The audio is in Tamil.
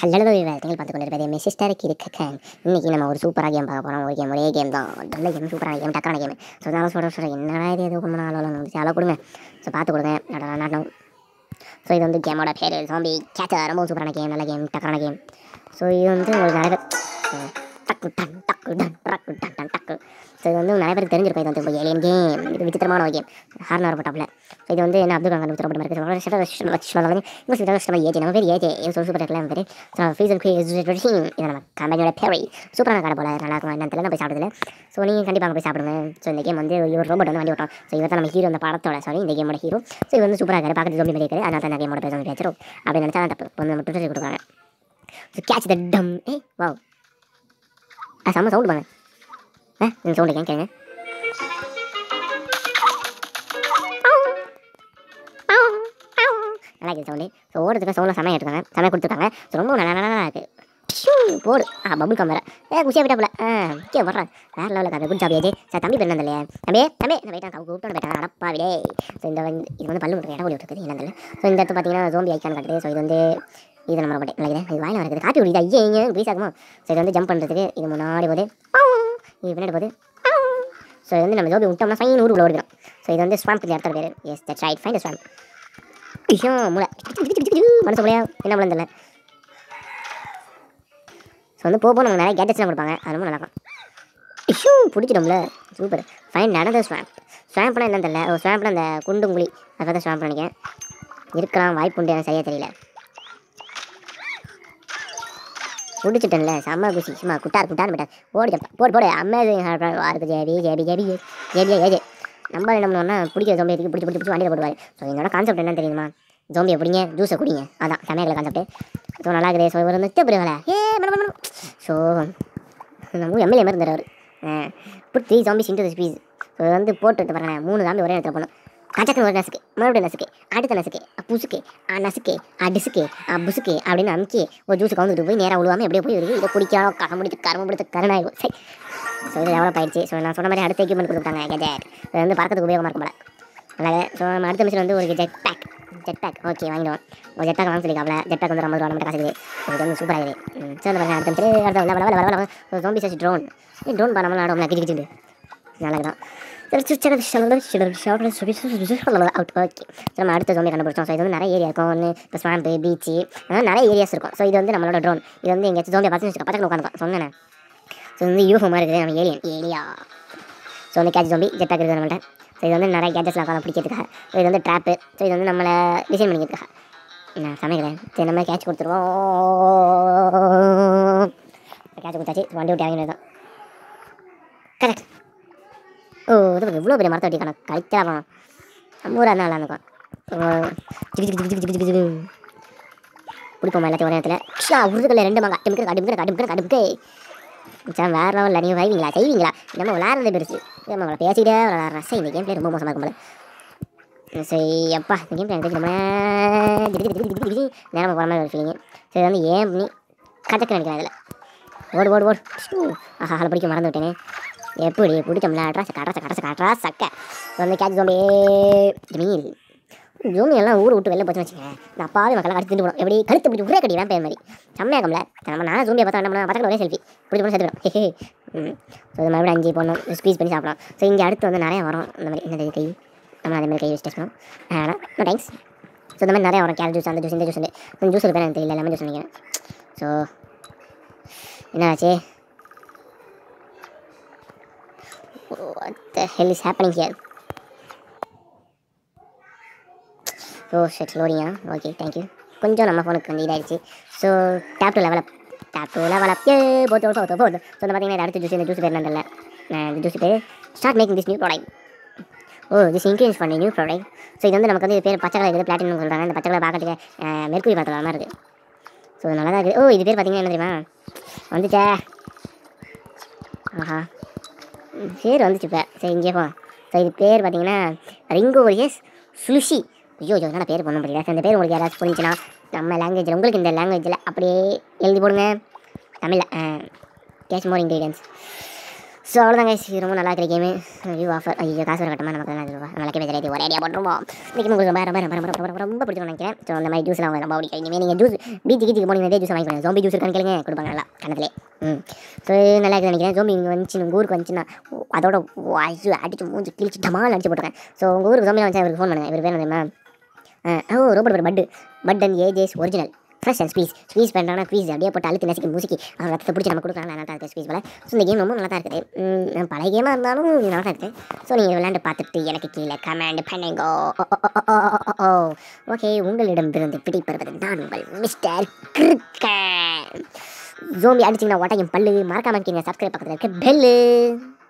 ஹலோ நீங்கள் பார்த்து கொண்டிருப்பது என் சிஸ்டர் இருக்கேன் இன்னைக்கு நம்ம ஒரு சூப்பராக கேம் பார்க்க போகிறோம் ஒரு கேம் ஒரே கேம் தான் நல்ல கேம் சூப்பரான கேம் டக்கான கேம் ஸோ அதனால சொல்கிறேன் சொல்கிறேன் என்னடா இது எதுவும் ரொம்ப நாள் வந்துச்சு அளவு கொடுங்க ஸோ பார்த்து கொடுங்க நடனா நாட்டம் ஸோ இது வந்து கேமோட பேர் சாம்பி கேச்சர் ரொம்ப சூப்பரான கேம் நல்ல கேம் டக்கான கேம் ஸோ இது வந்து உங்களுக்கு நிறைய பேர் டக்கு டன் டக்கு டன் டக்கு டன் டன் டக்கு ஸோ இது வந்து நிறைய பேருக்கு தெரிஞ்சிருக்கும் இது வந்து ஏலியன் கேம் இது விசித்திரமான ஒரு கேம் ஹார்னர் பட்டாப்ல ஸோ இது வந்து என்ன அப்துல் கலாம் விசித்திரப்பட்ட மாதிரி இருக்குது இங்கே சில கஷ்டமாக ஏஜே நம்ம பேர் ஏஜே இது சொல்லி சூப்பர் இருக்கலாம் பேர் ஸோ ஃபீஸன் இதை நம்ம கம்பெனியோட பேரி சூப்பரான கடை போல நல்லா இருக்கும் என்ன தெரியல போய் சாப்பிடுதுல ஸோ நீங்கள் கண்டிப்பாக போய் சாப்பிடுங்க ஸோ இந்த கேம் வந்து இவர் ரோபோட் வந்து வண்டி ஓட்டும் ஸோ இவர் தான் நம்ம ஹீரோ அந்த படத்தோட சாரி இந்த கேமோட ஹீரோ ஸோ இது வந்து சூப்பராக இருக்காரு பார்க்கறது ஜோம்பி மாதிரி இருக்காரு அதனால தான் இந்த கேமோட பேர் வந்து பேச்சுரும் அப்படி நினச்சா தான் தப்பு இப்போ வந்து நம்ம ட்விட்டர் கொடுக்குறாங்க ஸோ கேட்ச் த டம் ஏ வாவ் ஆ செம்ம சவுண்டு பாங்க ஆ இந்த சவுண்டு கேட்க கேளுங்க நல்லா இருக்குது சவுண்டு ஸோ ஓடுறதுக்கு சவுண்டில் செமையாக எடுத்துருக்காங்க செமையாக கொடுத்துருக்காங்க ஸோ ரொம்ப நல்லா நல்லா இருக்குது ஷூ, போடு ஆ பபுள் கம் வேற ஏ குச்சியாக விட்டாப்புல ஆ கே வர்றேன் வேற லெவலில் கதை குட் ஜாப் ஏஜே சார் தம்பி பெண்ணு இல்லையா தம்பி தம்பி நான் வெயிட்டான் கவு கூப்பிட்டு போயிட்டாங்க அடப்பா விடே ஸோ இந்த வந்து இது வந்து பல்லு விட்டு இடம் விட்டுருக்குது என்ன தெரியல ஸோ இந்த இடத்து பார்த்தீங்கன்னா ஜோம்பி ஐக்கான் காட்டுது ஸோ இது வந்து இது நம்ம ரொம்ப நினைக்கிறேன் இது வாயில் வரது காப்பி விடுது ஐயே இங்கே ப்ளீஸ் ஆகுமா ஸோ இது வந்து ஜம்ப் பண்ணுறதுக்கு இது முன்னாடி போகுது இது பின்னாடி போகுது ஸோ இது வந்து நம்ம ஜோபி விட்டோம்னா ஃபைன் ஊருக்குள்ள ஓடிடும் ஸோ இது வந்து ஸ்வாம்ப் இந்த இடத்துல பேர் yes that's right fine swamp ஐயோ மூளை மனசு மூலையா என்ன மூலம் தெரியல ஸோ வந்து போக போக நமக்கு நிறைய கேட்டட்ஸ்லாம் கொடுப்பாங்க அது ரொம்ப நல்லாக்கும் இஷ்யூ பிடிச்சிடும்ல சூப்பர் ஃபைன் நடந்த ஸ்வாம்ப் ஸ்வாம்ப்னா என்னன்னு தெரியல ஓ ஸ்வாம்ப்னா அந்த குண்டுங்குழி அதை தான் ஸ்வாம்ப் நினைக்கிறேன் இருக்கலாம் வாய்ப்பு உண்டு எனக்கு சரியாக தெரியல பிடிச்சிட்டேன்ல செம்ம குசி சும்மா குட்டார் குட்டார்னு போயிட்டார் ஓடி ஜப்பா போடு போடு அமேசிங் வாருக்கு JB JB JB JB AJ நம்ம என்ன பண்ணுவோம்னா பிடிக்கிற ஜோம்பி இருக்கு பிடிச்சி பிடிச்சி பிடிச்சி வண்டியில் போடுவார் ஸோ என்னோட கான்செப்ட் என்ன தெரியுமா ஜோம்பியை பிடிங்க ஜூஸை குடிங்க அதான் செமையாக கான்செப்ட் ஸோ நல்லா இருக்குது ஸோ இவர் வந்து பெரியவங்களா ஏ மேடம் மேடம் ஸோ நம்ம எம்எல்ஏ மாதிரி இருந்தார் அவர் put three zombies into the squeeze so இது வந்து போட்டு பாருங்களேன் மூணு ஜாம்பி ஒரே இடத்துல போகணும் கச்சக்கு ஒரு நசுக்கு மறுபடியும் நசுக்கு அடுத்த நசுக்கு அ புசுக்கு ஆ நசுக்கு ஆ டிசுக்கு ஆ புசுக்கு அப்படின்னு அமுக்கி ஒரு ஜூஸ் கவுந்துட்டு போய் நேராக விழுவாமல் எப்படியோ போய் இருக்கு இதை குடிக்காம கரை முடித்து கரம முடித்து கருணாயும் சரி ஸோ இது டெவலப் ஆயிடுச்சு ஸோ நான் சொன்ன மாதிரி அடுத்த எக்யூப்மெண்ட் கொடுத்துட்டாங்க கெஜெட் இது வந்து பறக்கிறதுக்கு உபயோகமாக இருக்கும் போல நல்லா ஸோ நம்ம அடுத்த மிஷன் வந்து ஒரு jet pack jet pack okay வாங்கிடுவோம் ஒரு ஜெட் பேக் வாங்க சொல்லிக்காப்ல ஜெட் பேக் வந்து ரொம்ப ரூபா மட்டும் காசு இருக்குது இது வந்து சூப்பராக இருக்குது சரி பாருங்க அடுத்த மிஷன் அடுத்த வர வர வர வர ஜோம்பி சர்ச் ட்ரோன் ட்ரோன் பண்ணாமல் ஆடுவோம்ல கிச்சு கிச்சு நல்லா தான் அவுட் ஓகே ஸோ நம்ம அடுத்த ஜோம்பி கண்டுபிடிச்சோம் ஸோ இது வந்து நிறைய ஏரியா இருக்கும் ஒன்று இப்போ ஸ்வாம்பு பீச்சு அதனால் நிறைய ஏரியாஸ் இருக்கும் ஸோ இது வந்து நம்மளோட ட்ரோன் இது வந்து எங்கேயாச்சும் ஜோம்பியை பார்த்து வச்சுக்கோ பக்கத்தில் உட்காந்துக்கும் சொன்னேன் ஸோ வந்து யூஃபோ மாதிரி இருக்குது நம்ம ஏலியன் ஏலியா ஸோ வந்து கேட்ச் ஜோம்பி ஜெட் பேக் இருக்குது நம்மள்ட்ட ஸோ இது வந்து நிறைய கேஜெட்ஸ்லாம் உட்காந்து பிடிக்கிறதுக்காக ஸோ இது வந்து ட்ராப்பு ஸோ இது வந்து நம்மளை டிசைன் பண்ணிக்கிறதுக்காக நான் சமைக்கிறேன் சரி நம்ம கேட்ச் கொடுத்துருவோம் கேட்ச் கொடுத்தாச்சு வண்டி விட்டு இறங்கினது தான் கரெக்ட் ஓ இது இவ்வளோ பெரிய மரத்தை வெட்டிக்கான கழிக்கலாம் போனோம் நம்ம ஊராக இருந்தால் நல்லா இருக்கும் ஜிகி ஜிகி ஜிகி ஜிகி ஜிகி பிடிப்போம் எல்லாத்தையும் ஒரே இடத்துல ஷா உருதுகளில் ரெண்டு மாங்க அடுப்புக்கு அடுப்புக்கு அடுப்புக்கு அடுப்புக்கு சார் வேறு லெவலில் நீங்கள் வைவீங்களா செய்வீங்களா நம்ம விளாட்றது பெருசு நம்ம அவளை பேசிக்கிட்டே விளாட்றேன் சரி இந்த கேம் பிளே ரொம்ப மோசமாக இருக்கும் போல சரி அப்பா இந்த கேம் பிளே எனக்கு ரொம்ப நேரம் போகிற மாதிரி ஒரு ஃபீலிங்கு சரி வந்து ஏன் பண்ணி கதக்கு நினைக்கிறேன் இதில் ஓடு ஓடு ஓடு ஆஹா அதில் பிடிக்க மறந்து விட்டேனே எப்படி பிடிச்சோம்ல அட்ரா சக்க அட்ரா சக்க அட்ரா சக்க அட்ரா சக்க வந்து கேட்ச் ஜோம்பி ஜமீல் ஜோமி எல்லாம் ஊர் விட்டு வெளில போச்சுன்னு வச்சுக்கேன் நான் அப்பாவே மக்கள் அடிச்சு திண்டு போடும் எப்படி கழுத்து பிடிச்சி ஒரே கட்டி வேன் மாதிரி செம்மையாகம்ல நம்ம நான் ஜோம்பியை பார்த்தா என்ன பண்ண பக்கத்தில் ஒரே செல்ஃபி பிடிச்சி போன சேர்த்துக்கிறோம் ஹே ம் ஸோ இது மறுபடியும் அஞ்சு போடணும் ஸ்குவீஸ் பண்ணி சாப்பிடலாம் ஸோ இங்கே அடுத்து வந்து நிறைய வரும் இந்த மாதிரி இந்த கை நம்ம அதே மாதிரி கை வச்சு டேஸ்ட் அதனால் நோ தேங்க்ஸ் ஸோ இந்த மாதிரி நிறைய வரும் கேரட் ஜூஸ் அந்த ஜூஸ் இந்த ஜூஸ் இந்த ஜூஸ் பேர் எனக்கு தெரியல லெமன் ஜூஸ் நினைக்கிறேன் ஸோ என்னாச்சு what the hell is happening here ஓ ஷெட் லோடியா ஓகே தேங்க்யூ கொஞ்சம் நம்ம ஃபோனுக்கு கொஞ்சம் இதாகிடுச்சு so tap to level up tap to level up ஏ போது போது போது ஸோ வந்து பார்த்தீங்கன்னா அடுத்த ஜூஸ் இந்த ஜூஸ் பேர் என்னன்னு இந்த ஜூஸ் பேர் start making this new product oh this increase பண்ணி நியூ ப்ராடக்ட் ஸோ இது வந்து நமக்கு வந்து இது பேர் பச்சை கலர் இது பிளாட்டினம் சொல்கிறாங்க இந்த பச்சை கலர் பார்க்கறதுக்கு மெர்க்குரி பார்த்துக்கலாம் மாதிரி இருக்குது ஸோ நல்லா தான் இருக்குது ஓ இது பேர் பார்த்தீங்கன்னா என்ன தெரியுமா வந்துச்சே ஆஹா பேர் வந்துச்சு இப்போ சரி இங்கே போ ஸோ இது பேர் பார்த்தீங்கன்னா ரிங்கோ வரியஸ் சுலுஷி ஐயோ ஐயோ என்ன பேர் பண்ண முடியல சரி, இந்த பேர் உங்களுக்கு யாராச்சும் புரிஞ்சுன்னா நம்ம லாங்குவேஜில் உங்களுக்கு இந்த லாங்குவேஜில் அப்படியே எழுதி போடுங்க தமிழில் கேஷ் மோர் இன்க்ரீடியன்ஸ் ஸோ அவ்வளோதாங்க ரொம்ப நல்லா இருக்கிற கேமு ரிவ்யூ ஆஃபர் ஐயோ காசு வர கட்டமாக நமக்கு நல்லா நல்லா கேமே தெரியாது ஒரே ஐடியா பண்ணுறோம் இன்றைக்கி உங்களுக்கு ரொம்ப ரொம்ப ரொம்ப ரொம்ப ரொம்ப ரொம்ப ரொம்ப பிடிக்கும் நினைக்கிறேன் ஸோ அந்த மாதிரி ஜூஸ்லாம் அவங்க ரொம்ப பிடிக்கும் இனிமேல் நீங்கள் ஜூஸ் பீச்சு கீச்சுக்கு போனீங்க இதே ஜூஸ் வாங்கி கொடுங்க ஜோம்பி ஜூஸ் இருக்கான்னு கேளுங்க கொடுப்பாங்க நல்லா கணத்திலே ம் ஸோ நல்லா இருக்குது நினைக்கிறேன் ஜோம்பி இங்கே வந்துச்சு உங்கள் ஊருக்கு வந்துச்சுன்னா ஓ, அதோட ஓ, ஐயோ அடிச்சு மூஞ்சி கிழிச்சு டமால் அடிச்சு போட்டுருக்கேன் ஸோ உங்கள் ஊருக்கு ஜோம்பி வந்து இவருக்கு ஃபோன் பண்ணுங்க இவர் பேர் தெரியுமா ஆ, ஓ ரொம்ப பேர் பட்டு but and AJ's original fresh and squeeze squeeze பண்ணுறாங்கன்னா ஸ்பீஸ் அப்படியே போட்டு அழுத்தி நசுக்கி முசுக்கி அவர் ரத்தத்தை பிடிச்சி நம்ம கொடுக்குறாங்க நல்லா தான் இருக்குது ஸ்பீஸ் போல ஸோ இந்த கேம் ரொம்ப நல்லா தான் இருக்குது ம், பழைய கேமாக இருந்தாலும் இது நல்லா தான் இருக்குது ஸோ நீங்கள் விளையாண்டு பார்த்துட்டு எனக்கு கீழே கமெண்ட் பண்ணுங்க ஓகே உங்களிடமிருந்து பிடிப்பெறுவது நான் உங்கள் மிஸ்டர் கிரிக்கன் ஜோம்பி அடிச்சிங்கன்னா ஒட்டையும் பல்லு மறக்காம இருக்கீங்க சப்ஸ்கிரைப் பக்கத்தில் இருக்க பெல்லு